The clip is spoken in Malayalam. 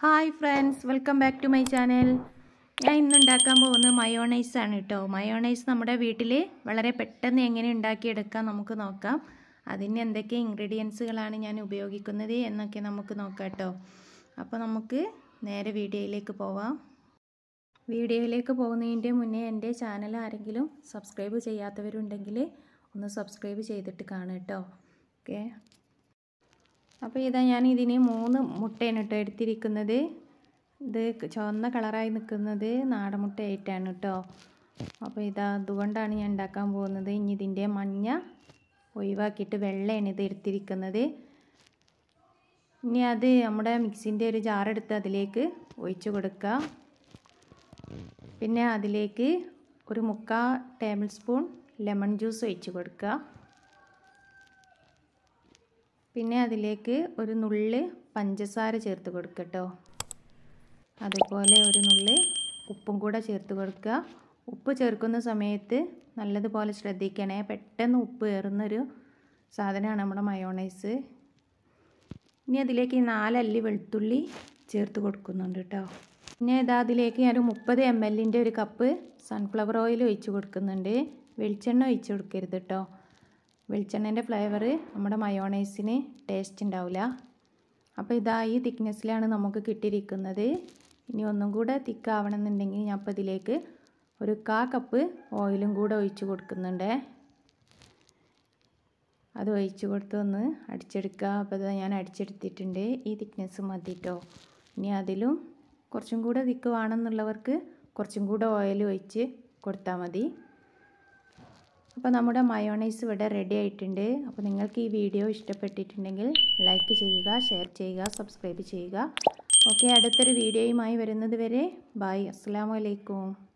hi friends welcome back to my channel ഞാൻ ഇന്ന് ഉണ്ടാക്കാൻ പോകുന്നത് മയോണൈസ് ആണ് കേട്ടോ മയോണൈസ് നമ്മുടെ വീട്ടിൽ വളരെ പെട്ടെന്ന് എങ്ങനെ ഉണ്ടാക്കിയെടുക്കാം നമുക്ക് നോക്കാം അതിന് എന്തൊക്കെ ഇൻഗ്രീഡിയൻസുകളാണ് ഞാൻ ഉപയോഗിക്കുന്നത് എന്നൊക്കെ നമുക്ക് നോക്കാം കേട്ടോ അപ്പോൾ നമുക്ക് നേരെ വീഡിയോയിലേക്ക് പോവാം വീഡിയോയിലേക്ക് പോകുന്നതിൻ്റെ മുന്നേ എൻ്റെ ചാനൽ ആരെങ്കിലും സബ്സ്ക്രൈബ് ചെയ്യാത്തവരുണ്ടെങ്കിൽ ഒന്ന് സബ്സ്ക്രൈബ് ചെയ്തിട്ട് കാണുക കേട്ടോ ഓക്കെ അപ്പോൾ ഇതാ ഞാൻ ഇതിന് മൂന്ന് മുട്ടയാണ് കേട്ടോ എടുത്തിരിക്കുന്നത് ഇത് ചുവന്ന കളറായി നിൽക്കുന്നത് നാടൻ മുട്ടയായിട്ടാണ് കേട്ടോ അപ്പോൾ ഇതാ അതുകൊണ്ടാണ് ഞാൻ ഉണ്ടാക്കാൻ പോകുന്നത് ഇനി ഇതിൻ്റെ മഞ്ഞ ഒഴിവാക്കിയിട്ട് വെള്ളയാണ് ഇത് എടുത്തിരിക്കുന്നത് ഇനി അത് നമ്മുടെ മിക്സിൻ്റെ ഒരു ജാറെടുത്ത് അതിലേക്ക് ഒഴിച്ചു കൊടുക്കുക പിന്നെ അതിലേക്ക് ഒരു മുക്കാൽ ടേബിൾ സ്പൂൺ ലെമൺ ജ്യൂസ് ഒഴിച്ച് കൊടുക്കുക പിന്നെ അതിലേക്ക് ഒരു നുള്ള് പഞ്ചസാര ചേർത്ത് കൊടുക്കട്ടോ അതുപോലെ ഒരു നുള്ള് ഉപ്പും കൂടെ ചേർത്ത് കൊടുക്കുക ഉപ്പ് ചേർക്കുന്ന സമയത്ത് നല്ലതുപോലെ ശ്രദ്ധിക്കണേ പെട്ടെന്ന് ഉപ്പ് കയറുന്നൊരു സാധനമാണ് നമ്മുടെ മയോണൈസ് ഇനി അതിലേക്ക് നാലല്ലി വെളുത്തുള്ളി ചേർത്ത് കൊടുക്കുന്നുണ്ട് കേട്ടോ പിന്നെ ഇതാ അതിലേക്ക് ഞാൻ ഒരു മുപ്പത് എം എല്ലിൻ്റെ ഒരു കപ്പ് സൺഫ്ലവർ ഓയിൽ ഒഴിച്ച് കൊടുക്കുന്നുണ്ട് വെളിച്ചെണ്ണ ഒഴിച്ച് കൊടുക്കരുത് കേട്ടോ വെളിച്ചെണ്ണേൻ്റെ ഫ്ലേവർ നമ്മുടെ മയോണൈസിന് ടേസ്റ്റ് ഉണ്ടാവില്ല അപ്പോൾ ഇതാ ഈ തിക്നെസ്സിലാണ് നമുക്ക് കിട്ടിയിരിക്കുന്നത് ഇനി ഒന്നും കൂടെ തിക്കാവണമെന്നുണ്ടെങ്കിൽ ഞാൻ അപ്പോൾ ഇതിലേക്ക് ഒരു കാ കപ്പ് ഓയിലും കൂടെ ഒഴിച്ച് കൊടുക്കുന്നുണ്ട് അത് ഒഴിച്ച് കൊടുത്ത് ഒന്ന് അടിച്ചെടുക്കുക അപ്പോൾ ഇതാ ഞാൻ അടിച്ചെടുത്തിട്ടുണ്ട് ഈ തിക്നെസ് മതി കേട്ടോ ഇനി അതിലും കുറച്ചും കൂടെ തിക്ക് വേണമെന്നുള്ളവർക്ക് കുറച്ചും കൂടെ ഓയിൽ ഒഴിച്ച് കൊടുത്താൽ മതി അപ്പോൾ നമ്മുടെ മയോണൈസ് ഇവിടെ റെഡി ആയിട്ടുണ്ട് അപ്പോൾ നിങ്ങൾക്ക് ഈ വീഡിയോ ഇഷ്ടപ്പെട്ടിട്ടുണ്ടെങ്കിൽ ലൈക്ക് ചെയ്യുക ഷെയർ ചെയ്യുക സബ്സ്ക്രൈബ് ചെയ്യുക ഓക്കെ അടുത്തൊരു വീഡിയോയുമായി വരുന്നത് വരെ ബായ് അസ്സാം വലൈക്കും